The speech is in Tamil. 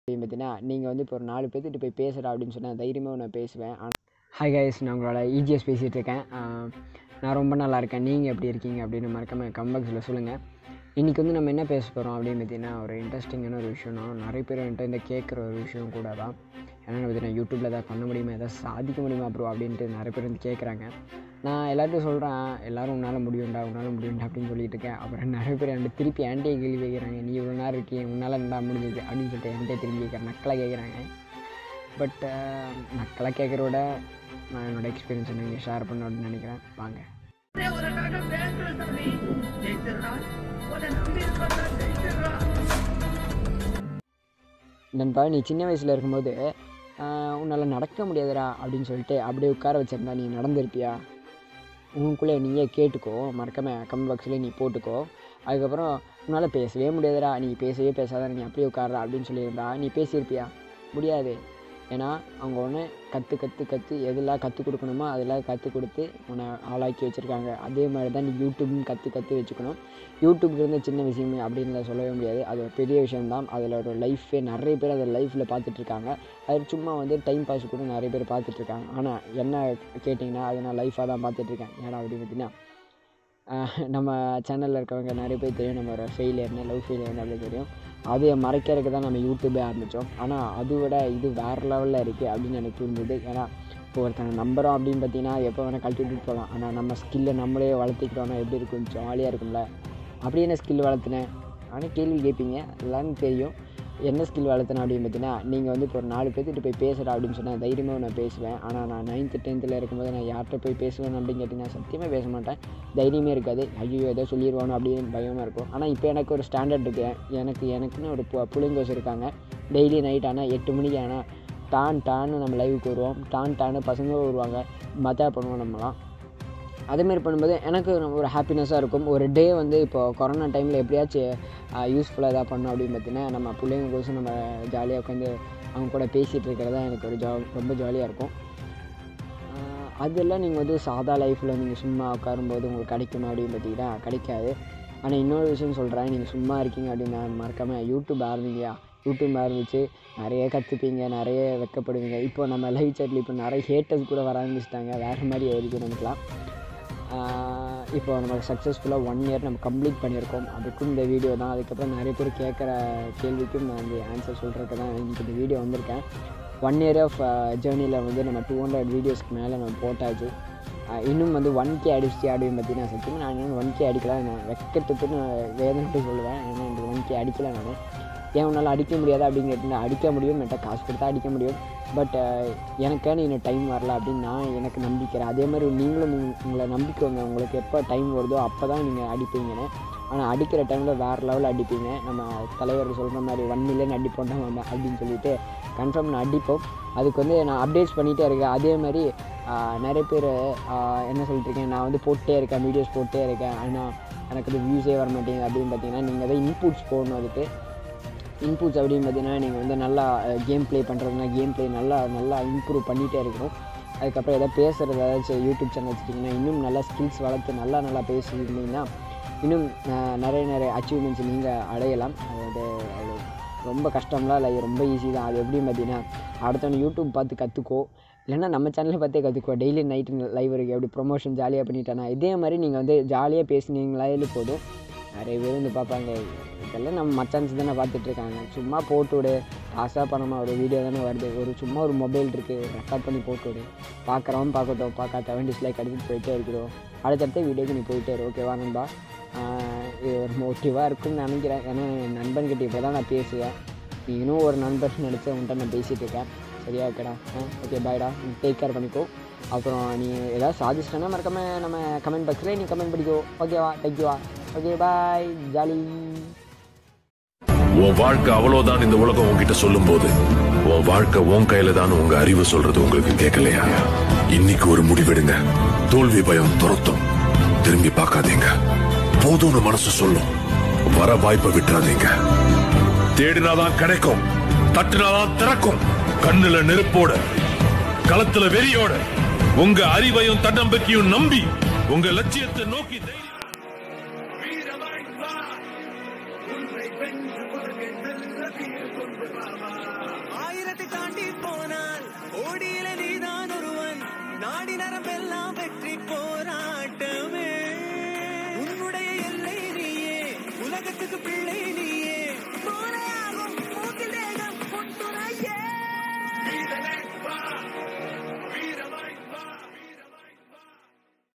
அப்படின்னு பார்த்தீங்கன்னா நீங்கள் வந்து இப்போ ஒரு நாலு பேர்த்துட்டு போய் பேசுகிறா அப்படின்னு சொன்னால் தைரியமாக நான் பேசுவேன் ஹாய் கைஸ் நான் உங்களோட இஜிஎஸ் பேசிகிட்டு இருக்கேன் ஆஹ் நான் ரொம்ப நல்லா இருக்கேன் நீங்கள் எப்படி இருக்கீங்க அப்படின்னு மறக்காம கம்பாக்ஸில் சொல்லுங்கள் இன்றைக்கி வந்து நம்ம என்ன பேச போகிறோம் அப்படின்னு பார்த்தீங்கன்னா ஒரு இன்ட்ரெஸ்டிங்கான ஒரு விஷயம் தான் நிறைய பேர் என்கிட்ட இந்த கேட்குற ஒரு விஷயம் கூட தான் என்னென்னு பார்த்தீங்கன்னா யூடியூப்பில் எதாவது பண்ண முடியுமா எதாவது சாதிக்க முடியுமா ப்ரோ அப்படின்ட்டு நிறைய பேர் வந்து கேட்குறாங்க நான் எல்லார்ட்டும் சொல்கிறேன் எல்லோரும் உன்னால் முடியும்டா உன்னால் முடியும்டா அப்படின்னு சொல்லிட்டு இருக்கேன் அப்புறம் நிறைய பேர் என்கிட்ட திருப்பி என்கிட்டயே கேள்வி கேட்குறாங்க நீ இவ்வளோ நேரம் இருக்கீங்க உன்னால் என்னடா முடிஞ்சது அப்படின்னு சொல்லிட்டு என்கிட்ட திரும்பி கேட்குறேன் நக்கலாக கேட்குறாங்க பட் நக்கலாக கேட்குறத விட நான் என்னோடய எக்ஸ்பீரியன்ஸ் நீங்கள் ஷேர் பண்ண அப்படின்னு நினைக்கிறேன் வாங்க நண்பா நீ சின்ன வயசில் இருக்கும்போது உன்னால் நடக்க முடியாதுடா அப்படின்னு சொல்லிட்டு அப்படியே உட்கார வச்சிருந்தா நீ நடந்திருப்பியா உனக்குள்ளே நீயே கேட்டுக்கோ மறக்காம கமெண்ட் பாக்ஸில் நீ போட்டுக்கோ அதுக்கப்புறம் உன்னால் பேசவே முடியாதுடா நீ பேசவே பேசாத நீ அப்படியே உட்கார்றா அப்படின்னு சொல்லியிருந்தா நீ பேசியிருப்பியா முடியாது ஏன்னா அவங்க ஒன்று கற்று கற்று கற்று எதெல்லாம் கற்றுக் கொடுக்கணுமோ அதெல்லாம் கற்றுக் கொடுத்து உன்னை ஆளாக்கி வச்சுருக்காங்க அதே மாதிரி தான் நீ யூடியூப்னு கற்று கற்று வச்சுக்கணும் யூடியூப் இருந்த சின்ன விஷயம் அப்படின்னு சொல்லவே முடியாது அது ஒரு பெரிய விஷயம்தான் அதில் ஒரு லைஃபே நிறைய பேர் அதை லைஃப்பில் பார்த்துட்ருக்காங்க அது சும்மா வந்து டைம் பாஸ் கூட நிறைய பேர் பார்த்துட்ருக்காங்க ஆனால் என்ன கேட்டிங்கன்னா அதை நான் லைஃபாக தான் பார்த்துட்ருக்கேன் ஏன்னா அப்படின்னு பார்த்தீங்கன்னா நம்ம சேனலில் இருக்கவங்க நிறைய பேர் தெரியும் நம்ம ஒரு ஃபெயிலியர்னு லவ் ஃபெயிலியர்னு அப்படி தெரியும் அதை மறைக்கிறதுக்கு தான் நம்ம யூடியூபே ஆரம்பித்தோம் ஆனால் அதை விட இது வேறு லெவலில் இருக்குது அப்படின்னு எனக்கு தோணுது ஏன்னா இப்போ ஒருத்தனை நம்புகிறோம் அப்படின்னு பார்த்தீங்கன்னா எப்போ வேணால் கழட்டி விட்டுட்டு போகலாம் ஆனால் நம்ம ஸ்கில்லை நம்மளே வளர்த்துக்கிட்டோம்னா எப்படி இருக்கும் ஜாலியாக இருக்கும்ல அப்படி என்ன ஸ்கில் வளர்த்துனேன் ஆனால் கேள்வி கேட்பீங்க எல்லாரும் தெரியும் என்ன ஸ்கில் வளர்த்தேன் அப்படின்னு பார்த்தீங்கன்னா நீங்கள் வந்து இப்போ ஒரு நாலு பேர்த்துட்டு போய் பேசுகிறா அப்படின்னு சொன்னால் தைரியமாக நான் பேசுவேன் ஆனால் நான் நைன்த்து டென்த்தில் இருக்கும்போது நான் யார்கிட்ட போய் பேசுவேன் அப்படின்னு கேட்டிங்கன்னா சத்தியமாக பேச மாட்டேன் தைரியமே இருக்காது ஐயோ ஏதோ சொல்லிடுவானோ அப்படின்னு பயமாக இருக்கும் ஆனால் இப்போ எனக்கு ஒரு ஸ்டாண்டர்ட் இருக்குது எனக்கு எனக்குன்னு ஒரு பு புள்ளைங்கோஸ் இருக்காங்க டெய்லி நைட் ஆனால் எட்டு மணிக்கு ஆனால் டான் டான்னு நம்ம லைவுக்கு வருவோம் டான் டான்னு பசங்க வருவாங்க மஜா பண்ணுவோம் நம்மலாம் அதேமாரி பண்ணும்போது எனக்கு ஒரு ஹாப்பினஸ்ஸாக இருக்கும் ஒரு டே வந்து இப்போ கொரோனா டைமில் எப்படியாச்சும் யூஸ்ஃபுல்லாக எதாவது பண்ணோம் அப்படின்னு பார்த்தீங்கன்னா நம்ம பிள்ளைங்க கோசம் நம்ம ஜாலியாக உட்காந்து அவங்க கூட பேசிகிட்டு இருக்கிறது தான் எனக்கு ஒரு ஜா ரொம்ப ஜாலியாக இருக்கும் அதெல்லாம் நீங்கள் வந்து சாதா லைஃப்பில் நீங்கள் சும்மா உட்காரும்போது உங்களுக்கு கிடைக்குமா அப்படின்னு பார்த்தீங்கன்னா கிடைக்காது ஆனால் இன்னொரு விஷயம் சொல்கிறேன் நீங்கள் சும்மா இருக்கீங்க அப்படின்னு நான் மறக்காமல் யூடியூப் ஆரம்பிங்கயா யூடியூப் ஆரம்பித்து நிறைய கற்றுப்பீங்க நிறைய வெக்கப்படுவீங்க இப்போ நம்ம லைவ் சேட்டில் இப்போ நிறைய ஹேட்டர்ஸ் கூட வர ஆரம்பிச்சிட்டாங்க வேறு மாதிரி ஆயிருக்கு நமக்குலாம் இப்போ நம்ம சக்ஸஸ்ஃபுல்லாக ஒன் இயர் நம்ம கம்ப்ளீட் பண்ணியிருக்கோம் அதுக்கும் இந்த வீடியோ தான் அதுக்கப்புறம் நிறைய பேர் கேட்குற கேள்விக்கும் நான் வந்து ஆன்சர் சொல்கிறதுக்கு தான் எனக்கு இந்த வீடியோ வந்திருக்கேன் ஒன் இயர் ஆஃப் ஜேர்னியில் வந்து நம்ம டூ ஹண்ட்ரட் வீடியோஸ்க்கு மேலே நம்ம போட்டாச்சு இன்னும் வந்து ஒன் கே அடிச்சு அப்படின்னு பார்த்தீங்கன்னா சத்தியமாக நான் இன்னும் ஒன் கே அடிக்கல நான் வெக்கத்துக்கு நான் வேதனைட்டு சொல்லுவேன் ஏன்னா எனக்கு ஒன் கே அடிக்கல நான் ஏன் உன்னால் அடிக்க முடியாது அப்படின்னு கேட்டிங்கன்னா அடிக்க முடியும் என்கிட்ட காசு கொடுத்தா அடிக்க முடியும் பட் எனக்கான இன்னும் டைம் வரல அப்படின்னு நான் எனக்கு நம்பிக்கிறேன் அதே மாதிரி நீங்களும் உங்களை நம்பிக்கோங்க உங்களுக்கு எப்போ டைம் வருதோ அப்போ தான் நீங்கள் அடிப்பீங்கன்னு ஆனால் அடிக்கிற டைமில் வேறு லெவலில் அடிப்பீங்க நம்ம தலைவர் சொல்கிற மாதிரி ஒன் மில்லியன் அடிப்போம் தான் வந்தேன் அப்படின்னு சொல்லிட்டு கன்ஃபார்ம் நான் அடிப்போம் அதுக்கு வந்து நான் அப்டேட்ஸ் பண்ணிகிட்டே இருக்கேன் அதே மாதிரி நிறைய பேர் என்ன சொல்லிட்டு இருக்கேன் நான் வந்து போட்டே இருக்கேன் வீடியோஸ் போட்டே இருக்கேன் ஆனால் எனக்கு அது வியூஸே வர மாட்டேங்குது அப்படின்னு பார்த்தீங்கன்னா நீங்கள் தான் இன்புட்ஸ் போடணும் அதுக்கு இன்புட்ஸ் அப்படின்னு பார்த்தீங்கன்னா நீங்கள் வந்து நல்லா கேம் ப்ளே பண்ணுறதுனா கேம் ப்ளே நல்லா நல்லா இம்ப்ரூவ் பண்ணிகிட்டே இருக்கணும் அதுக்கப்புறம் எதாவது பேசுகிறது ஏதாச்சும் யூடியூப் சேனல் வச்சுட்டிங்கன்னா இன்னும் நல்லா ஸ்கில்ஸ் வளர்த்து நல்லா நல்லா பேசியிருந்தீங்கன்னா இன்னும் நிறைய நிறைய அச்சீவ்மெண்ட்ஸ் நீங்கள் அடையலாம் அது அது ரொம்ப கஷ்டம்லாம் இல்லை ரொம்ப ஈஸி தான் அது எப்படின்னு பார்த்தீங்கன்னா அடுத்தவங்க யூடியூப் பார்த்து கற்றுக்கோ இல்லைன்னா நம்ம சேனலை பார்த்தே கற்றுக்கோ டெய்லி நைட்டு லைவ் இருக்குது எப்படி ப்ரொமோஷன் ஜாலியாக பண்ணிட்டேன்னா இதே மாதிரி நீங்கள் வந்து ஜாலியாக பேசுனீங்களாலே போதும் நிறைய பேர் வந்து பார்ப்பாங்க இதெல்லாம் நம்ம மச்சான்ஸ் தானே பார்த்துட்ருக்காங்க சும்மா போட்டு விடு காசாக பணமாக ஒரு வீடியோ தானே வருது ஒரு சும்மா ஒரு மொபைல் இருக்குது ரெக்கார்ட் பண்ணி போட்டு விடு பார்க்குறவன் பார்க்கட்டும் பார்க்காதவன் டிஸ்லைக் அடிச்சுட்டு போயிட்டே இருக்கிறோம் அடுத்தடுத்த வீடியோக்கு நீ போயிட்டே இரு ஓகேவா நண்பா இது ஒரு மோட்டிவாக இருக்குன்னு நினைக்கிறேன் ஏன்னா என் நண்பன்கிட்ட இப்போ தான் நான் பேசுவேன் நீனும் ஒரு நண்பர் நினச்சி உன்ட்ட நான் பேசிகிட்டு இருக்கேன் சரியா ஓகேடா ஓகே பாய்டா டேக் கேர் பண்ணிக்கோ அப்புறம் நீ ஏதாவது சாதிச்சிட்டேன்னா மறக்காம நம்ம கமெண்ட் பாக்ஸில் நீ கமெண்ட் பண்ணிக்கோ ஓகேவா தேங்க்யூவா ஓகே பாய் ஜாலி உன் வாழ்க்கை அவ்வளவுதான் இந்த உலகம் உன்கிட்ட சொல்லும் போது உன் வாழ்க்கை உன் கையில தான் உங்க அறிவு சொல்றது உங்களுக்கு கேட்கலையா இன்னைக்கு ஒரு முடிவெடுங்க தோல்வி பயம் துரத்தும் திரும்பி பார்க்காதீங்க போதும்னு மனசு சொல்லும் வர வாய்ப்பை விட்டுறாதீங்க தேடினாதான் கிடைக்கும் தட்டினாதான் திறக்கும் கண்ணுல நெருப்போட களத்துல வெறியோட உங்க அறிவையும் தன்னம்பிக்கையும் நம்பி உங்க லட்சியத்தை நோக்கி தைரியம் வீரமாய் வா உன்னை வென்று உலகை வெல்ல வீர கொண்டு வா ஆயிரத்தை தாண்டி போனால் ஓடியில நீதான் ஒருவன் நாடி நரம்பெல்லாம் வெற்றி போராட்டமே உன்னுடைய எல்லை நீயே உலகத்துக்கு பிள்ளை